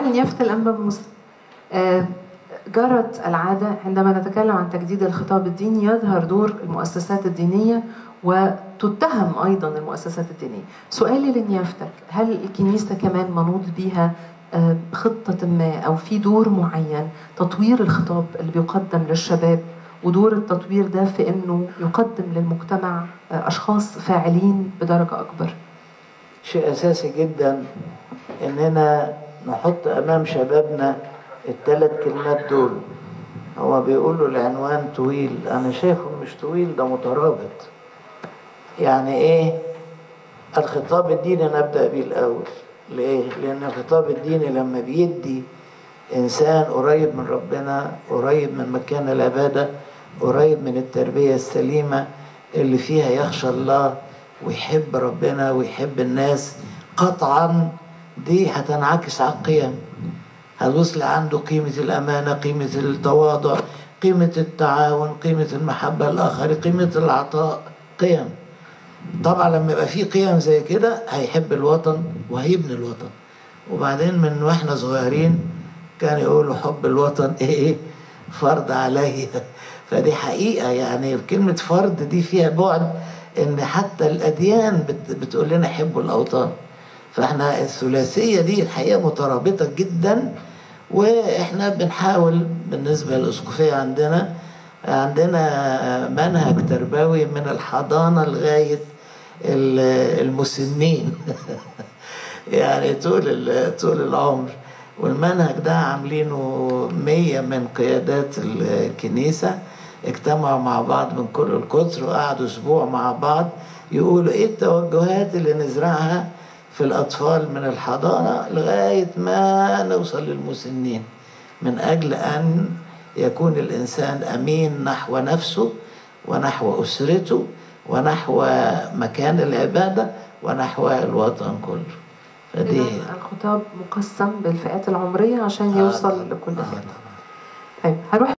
هروح لنيافة الأنبا مسلم آه، جرت العادة عندما نتكلم عن تجديد الخطاب الديني يظهر دور المؤسسات الدينية وتتهم أيضا المؤسسات الدينية سؤالي لنيافتك هل الكنيسة كمان منوط بيها آه، خطة ما أو في دور معين تطوير الخطاب اللي بيقدم للشباب ودور التطوير ده في انه يقدم للمجتمع آه، اشخاص فاعلين بدرجه اكبر شيء أساسي جدا إننا نحط أمام شبابنا الثلاث كلمات دول هو بيقولوا العنوان طويل أنا شايفه مش طويل ده مترابط يعني إيه الخطاب الديني نبدأ بيه الأول ليه؟ لأن الخطاب الديني لما بيدي إنسان قريب من ربنا قريب من مكان العبادة قريب من التربية السليمة اللي فيها يخشى الله ويحب ربنا ويحب الناس قطعا دي هتنعكس على القيم هتوصل عنده قيمة الأمانة قيمة التواضع قيمة التعاون قيمة المحبة للآخر قيمة العطاء قيم طبعا لما يبقى في قيم زي كده هيحب الوطن وهيبني الوطن وبعدين من واحنا صغيرين كان يقولوا حب الوطن ايه فرض عليا فدي حقيقة يعني كلمة فرض دي فيها بعد ان حتى الاديان بت بتقول لنا حبوا الاوطان فاحنا الثلاثية دي الحقيقة مترابطة جدا واحنا بنحاول بالنسبة للاسقفية عندنا عندنا منهج تربوي من الحضانة لغاية المسنين يعني طول طول العمر والمنهج ده عاملينه مية من قيادات الكنيسة اجتمعوا مع بعض من كل القدس وقعدوا اسبوع مع بعض يقولوا ايه التوجهات اللي نزرعها في الاطفال من الحضانه لغايه ما نوصل للمسنين من اجل ان يكون الانسان امين نحو نفسه ونحو اسرته ونحو مكان العباده ونحو الوطن كله فدي الخطاب مقسم بالفئات العمريه عشان يوصل آه لكل فئه طيب هروح